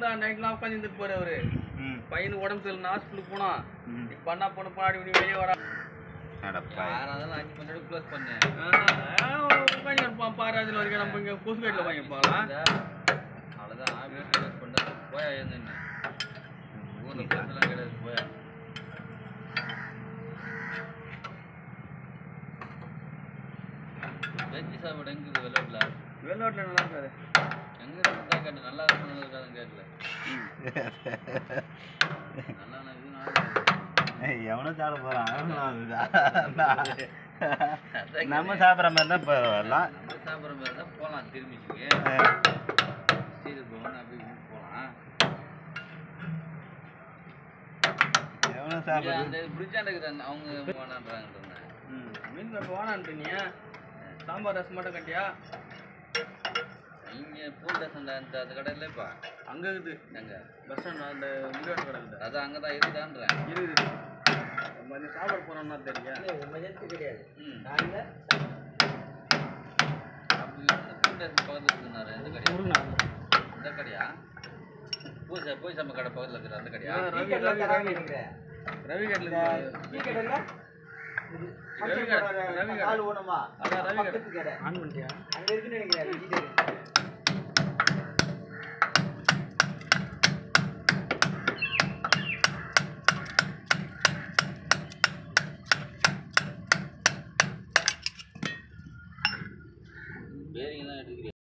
ஃபுல்லா நைட்லாம் உட்காந்து போற அவரு ம் பையனுக்கு உடம்பு சரியில்லை ஹாஸ்பிட்டலுக்கு போனான் ம் இப்ப பண்ணா போன பாடி இப்படி வெளியே வரா அடப்பா யாராவது அஞ்சு மணி நேரம் க்ளோஸ் பண்ணேன் உட்காந்து இருப்பான் பாராஜில் வரைக்கும் நம்ம இங்க கொசு கட்டில வாங்கி போகலாம் அவ்வளோதான் ஆஃபீஸ் க்ளோஸ் பண்ணுறது போயா இருந்தேன்னு ஊரில் பிரச்சனை கிடையாது போயா வெஜ்ஜி சாப்பாடு எங்கே இருக்குது வெள்ளோட்டில் வெளிநாட்டுல நல்லா இருக்காது எங்கே தான் கேட்டேன் நல்லா இருக்கும் நல்லா இருக்காதுன்னு கேட்கல நல்லா இருக்குது நல்லா ஏய், எவனும் சாப்பிட போறான் நம்ம சாப்பிட்ற மாதிரி தான் பரவாயில்ல நம்ம சாப்பிட்ற மாதிரி தான் போகலாம் திரும்பிச்சுக்கு சீரு பவன் அப்படி இப்படின்னு போகலாம் எவனும் இங்க சாப்பிட்றது அந்த பிரிட்ஜாண்ட இருக்கிற அவங்க போனான்றாங்க ம் மீன் குழம்பு வேணான்றீங்க சாம்பார் ரசம் மட்டும் கட்டியா இங்கே பூல் ரசம் அந்த அந்த கடையில் இப்போ அங்க இருக்குது எங்க பஸ் ஸ்டாண்ட் அந்த முடிவாட்டு கடை இருக்குது அது அங்கே தான் இருக்குதான்றேன் இருக்குது நம்ம அந்த சாப்பாடு போனோம்னா தெரியும் ம் அப்படி இந்த பூல் ரசம் பக்கத்தில் இருக்குனாரு இந்த கடையா இந்த கடையா பூசை பூசை நம்ம கடை பக்கத்தில் இருக்கிற அந்த கடையா ரவி ரவி ரவி ரவி கட்டில் ரவி கடை ரவி கடை அதான் ரவி கடை ஆன் பண்ணிட்டியா